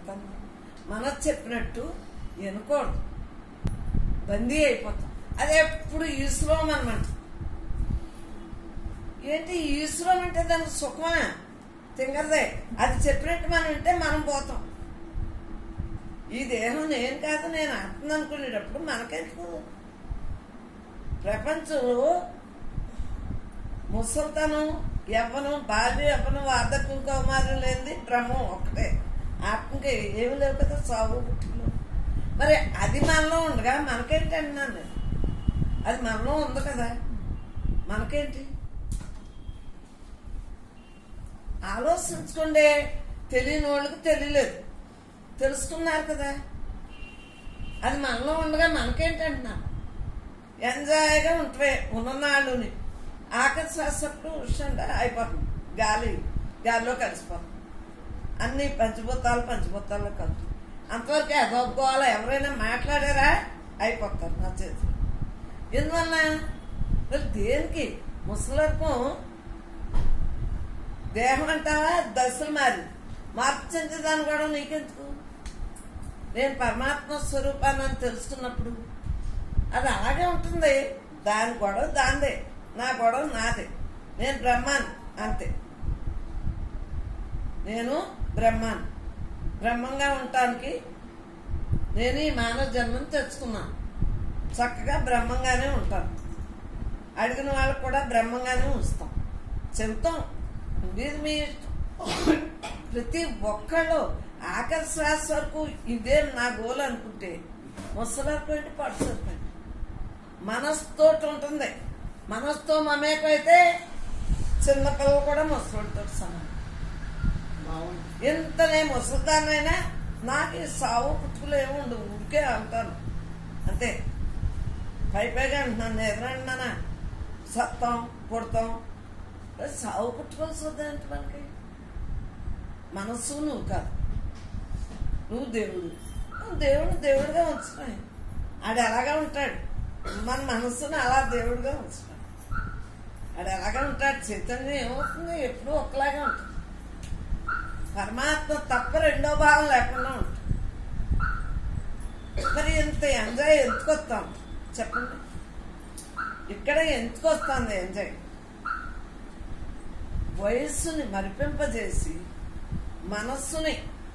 వెళ్తాను మనసు చెప్పినట్టు వినకూడదు బందీ అయిపోతాం అది ఎప్పుడు ఈశ్వరం అనమాట ఏంటి ఈశ్వరం అంటే దానికి సుఖమా తింగరదే అది చెప్పినట్టు మనం వింటే మనం పోతాం ఈ దేహం నేను కాదు నేను ఆత్మ అనుకునేటప్పుడు మనకెందుకు ప్రపంచంలో ముసల్తనం యవ్వనం బాల్యం యవ్వనం వార్ధక్యం కౌమారం లేనిది బ్రహ్మం ఒక్కటే ఆత్మకి ఏమి లేవు కదా సాగు పుట్టుకలు మరి అది మనలో ఉండగా మనకేంటి అన్నాను నేను. అది మనలో ఉంది కదా మనకేంటి ఆలోచించుకోండి తెలియని వాళ్ళకి తెలియలేదు తెలుసుకున్నారు కదా అది మనలో ఉండగా మనకేంటి అంటున్నాను ఎంజాయ్గా ఉంటే ఉన్ననాళ్ళుని ఆఖరి శ్వాసప్పుడు ఉష్ణంగా అయిపోతుంది గాలి గాలిలో కలిసిపోతుంది అన్ని పంచభూతాలు పంచభూతాల్లో కలుపు అంతవరకు ఎదగోవాల ఎవరైనా మాట్లాడారా అయిపోతారు నా చేతి ఎందువల్ల మరి దేనికి ముసలర్పం దేహం అంటావా దశలు మారి మార్పు చెందేదాన్ని కూడా నీకెందుకు నేను పరమాత్మ స్వరూపాన్ని అని తెలుసుకున్నప్పుడు అది అలాగే ఉంటుంది దాని గొడవ దాందే నా గొడవ నాదే నేను బ్రహ్మాన్ అంతే నేను బ్రహ్మాన్ బ్రహ్మంగా ఉండటానికి నేను ఈ మానవ జన్మను తెచ్చుకున్నాను చక్కగా బ్రహ్మంగానే ఉంటాను అడిగిన వాళ్ళకు కూడా బ్రహ్మంగానే ఉంచుతాం చెబుతాం ఇది మీ ఇష్టం. ప్రతి ఒక్కళ్ళు ఆఖరి శ్వాస వరకు ఇదే నా గోల్ అనుకుంటే ముసలైపోయింది పడుసరిపోయింది మనసుతో ఉంటుంది మనసుతో మమేకైతే చిన్నపిల్లలు కూడా ముసలితో సమానం అవును ఎంతనే ముసలిదాన్నైనా నాకు ఈ సావు పుట్టుకులు ఏమి ఉండవు ఊరికే అంటాను అంతే పై పైగా అంటున్నాను ఎదురంటున్నానా సత్తాం పుడతాం మరి సావు పుట్టుకోలు చూద్దాంటే మనకి మనస్సు నువ్వు కాదు నువ్వు దేవుడు నువ్వు దేవుడు దేవుడిగా ఉంచుతాయి ఆడు ఎలాగా ఉంటాడు మన మనస్సును అలా దేవుడిగా ఉంచుతాడు ఆడు ఎలాగా ఉంటాడు చైతన్యం ఏమవుతుంది ఎప్పుడూ ఒకలాగా ఉంటుంది పరమాత్మ తప్ప రెండో భావం లేకుండా ఉంటుంది మరి ఇంత ఎంజాయ్ ఎందుకు వస్తాం చెప్పండి ఇక్కడ ఎందుకు వస్తుంది ఎంజాయ్ వయస్సుని మరిపింపజేసి మనస్సుని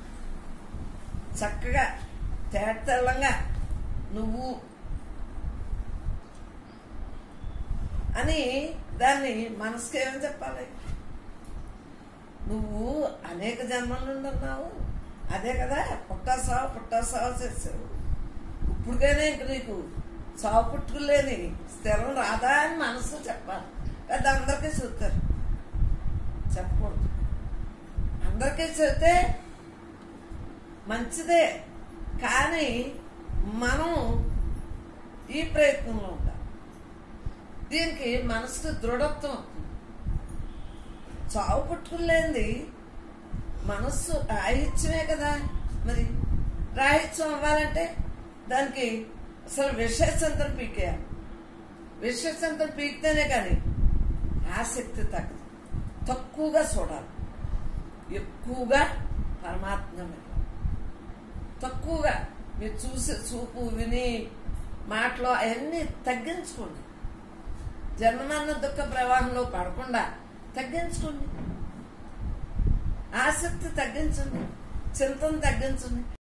చక్కగా తేటతెల్లంగా నువ్వు అని దాన్ని మనసుకి ఏమని చెప్పాలి నువ్వు అనేక జన్మల నుండి ఉన్నావు అదే కదా పుట్టా సావు పుట్టా సావు చేసావు ఇప్పుడుకైనా ఇంక నీకు సావు పుట్టుకులేని స్థిరం రాదా అని మనసు చెప్పాలి పెద్ద అందరికీ చెప్తారు చెప్పకూడదు అందరికీ చెబితే మంచిదే కానీ మనం ఈ ప్రయత్నంలో ఉండాలి దీనికి మనసుకు దృఢత్వం వస్తుంది చావు పుట్టుకులేంది మనస్సు రాహిత్యమే కదా మరి రాహిత్యం అవ్వాలంటే దానికి అసలు విషయచంతం పీకేయాలి విషయచంతం పీకితేనే కానీ ఆసక్తి తగ్గదు తక్కువగా చూడాలి ఎక్కువగా పరమాత్మ తక్కువగా మీరు చూసే చూపు విని మాటలు అవన్నీ తగ్గించుకోండి జన్మన్న దుఃఖ ప్రవాహంలో పడకుండా తగ్గించుకోండి ఆసక్తి తగ్గించండి చింతను తగ్గించండి